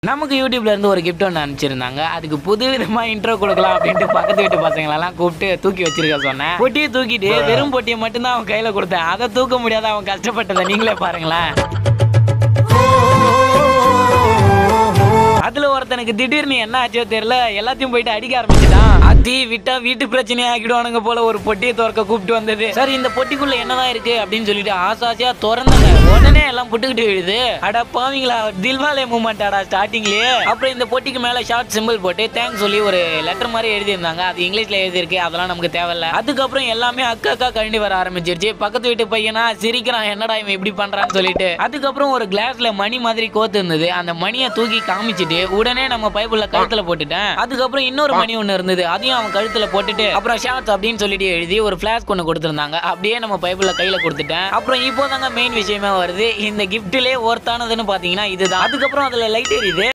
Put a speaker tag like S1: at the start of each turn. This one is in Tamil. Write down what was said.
S1: நமக்கு யூடியூப்ல இருந்து ஒரு கிஃப்ட் ஒன்று அனுப்பிச்சிருந்தாங்க அதுக்கு புது விதமா இன்ட்ரோ கொடுக்கலாம் அப்படின்ட்டு பக்கத்து வீட்டு பசங்களெல்லாம் கூப்பிட்டு தூக்கி வச்சிருக்க சொன்னேன் பொட்டியை தூக்கிட்டு வெறும் பொட்டியை மட்டும்தான் அவன் கையில கொடுத்தேன் அதை தூக்க முடியாத அவன் கஷ்டப்பட்டதை நீங்களே பாருங்களேன் அதுல ஒருத்தனுக்கு திடீர்னு என்ன ஆச்சோ தெரியல எல்லாத்தையும் போயிட்டு அடிக்க ஆரம்பிச்சுட்டான் அத்தி விட்டா வீட்டு பிரச்சனையை ஆக்கிடுவானுங்க போல ஒரு பொட்டியை திறக்க கூப்பிட்டு வந்தது சரி இந்த பொட்டிக்குள்ள என்னதான் இருக்கு அப்படின்னு சொல்லிட்டு ஆசாசியா திறந்தாங்க உடனே எல்லாம் புட்டுக்கிட்டு விழுது அட பாவீங்களா தில்வாலே மூமெண்ட் ஆடா ஸ்டார்டிங்லயே அப்புறம் இந்த பொட்டிக்கு மேல ஷார்ட் சிம்பிள் போட்டு தேங்க்ஸ் சொல்லி ஒரு லெட்டர் மாதிரி எழுதியிருந்தாங்க அது இங்கிலீஷ்ல எழுதியிருக்கு அதெல்லாம் நமக்கு தேவையில்ல அதுக்கப்புறம் எல்லாமே அக்கா அக்கா கழண்டி வர ஆரம்பிச்சிருச்சு பக்கத்து வீட்டு பையனா சிரிக்கிறான் என்னடா இவன் இப்படி பண்றான்னு சொல்லிட்டு அதுக்கப்புறம் ஒரு கிளாஸ்ல மணி மாதிரி கோத்து இருந்தது அந்த மணியை தூக்கி காமிச்சிட்டு உடனே நம்ம பைப்புல கழுத்துல போட்டுட்டேன் அதுக்கப்புறம் இன்னொரு மணி ஒண்ணு இருந்தது அதையும் அவன் கழுத்துல போட்டுட்டு அப்புறம் ஷார்ட்ஸ் அப்படின்னு சொல்லிட்டு எழுதி ஒரு பிளாஸ்க் ஒன்று கொடுத்துருந்தாங்க அப்படியே நம்ம பைப்புல கையில கொடுத்துட்டேன் அப்புறம் இப்போ தாங்க மெயின் விஷயமே வருது இந்த கிஃப்ட்லயே ஒர்த்தானதுன்னு பாத்தீங்கன்னா இதுதான் அதுக்கப்புறம் அதுல லைட் எரியுது